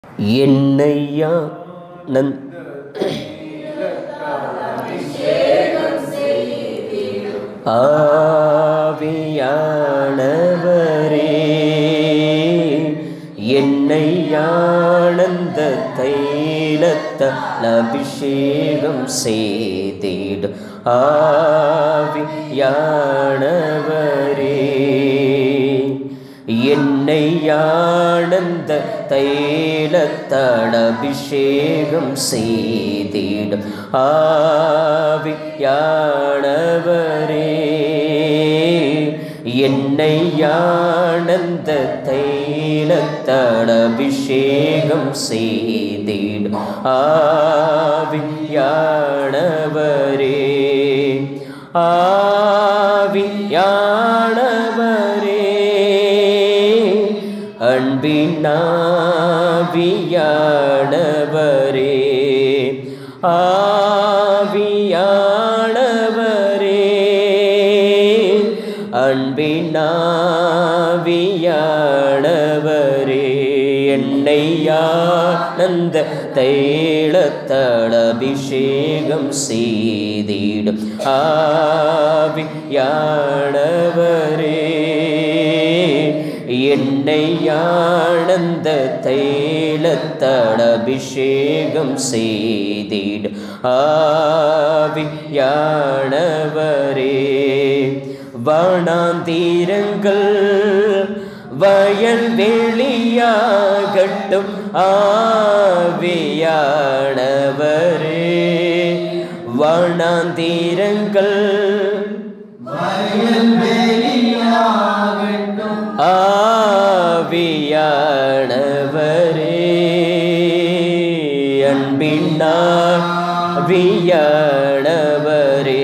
என்னையா நன் ஆவியானவரே என்னை ஆனந்த தைலத்தால் அபிஷேகம் செய்திடும் ஆவியானவரே என்னை ஆனந்த தைலத்தால் அபிஷேகம் செய்திடும் ஆவியானவரே என்னை ஆனந்த தைலத்தால் அபிஷேகம் செய்திடும் ஆவியானவரே ஆவியானவரே அன்பினாவியானவரே ஆவியானவரே அன்பினாவியானவரே என்னை ஆனந்த தைலத்தால் அபிஷேகம் செய்திடும் ஆவியானவரே என்னை ஆனந்த தைலத்தால் அபிஷேகம் செய்திடும் ஆவியானவரே வனாந்தீரங்கள் வயல் வெளியாகட்டும் ஆவியானவரே வனாந்தீரங்கள் ஆவியானவரே அன்பின்னாவியானவரே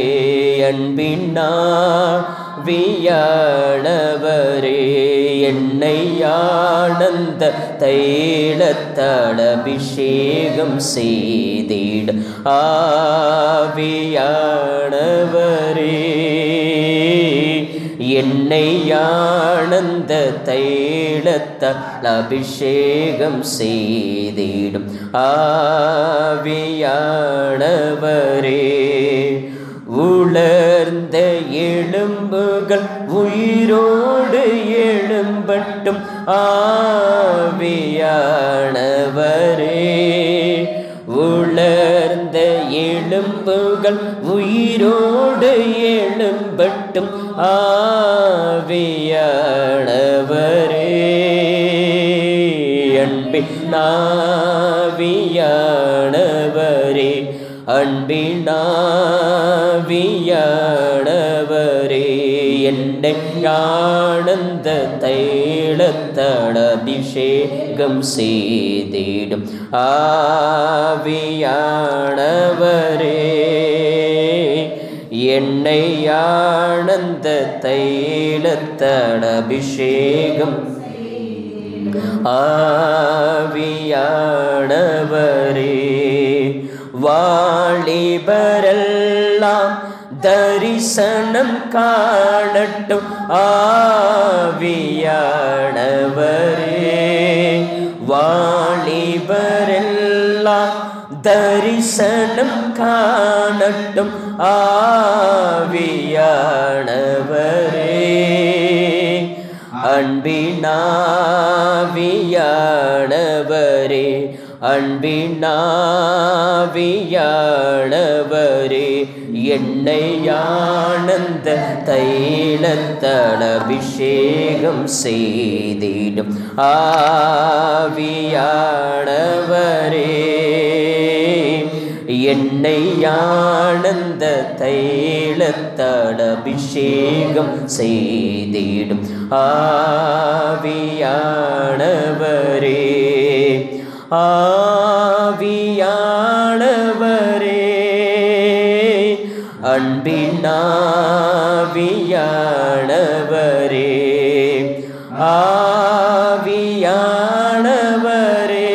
அன்பின்னாவியானவரே என்னை ஆனந்த தைலத்தால் அபிஷேகம் செய்திட ஆவியானவரே என்னை ஆனந்த தைலத்தால் அபிஷேகம் செய்திடும் ஆவியானவரே உலர்ந்த எலும்புகள் உயிரோடு எழும்பட்டும் ஆவியானவரே உலர்ந்த எலும்புகள் உயிரோடு எழும்பட்டும் ஆவியானவரே அன்பினாவியானவரே அன்பினாவியானவரே என்னை ஆனந்த தைலத்தால் அபிஷேகம் செய்திடும் ஆவியானவரே என்னை ஆனந்த தைலத்தால் அபிஷேகம் ஆவியானவரே வாலிபரெல்லாம் தரிசனம் காணட்டும் ஆவியானவரே வாலிபரெல்லாம் தரிசனம் காணட்டும் ஆவியானவரே அன்பினாவியானவரே அன்பினாவியானவரே என்னை ஆனந்த தைலத்தால் அபிஷேகம் செய்திடும் ஆவியானவரே என்னை ஆனந்த தைலத்தால் அபிஷேகம் செய்திடும் ஆவியானவரே ஆவியானவரே அன்பினாவியானவரே ஆவியானவரே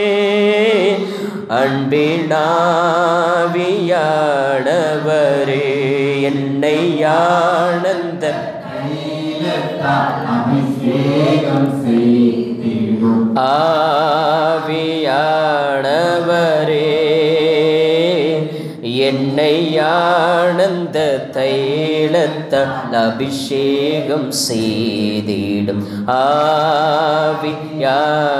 அன்பினாவியானவரே என்னை ஆனந்த அபிஷேகம் செய்திடும் ஆவியானவரே என்னை ஆனந்த தைலத்தால் அபிஷேகம் செய்திடும் ஆவியானவரே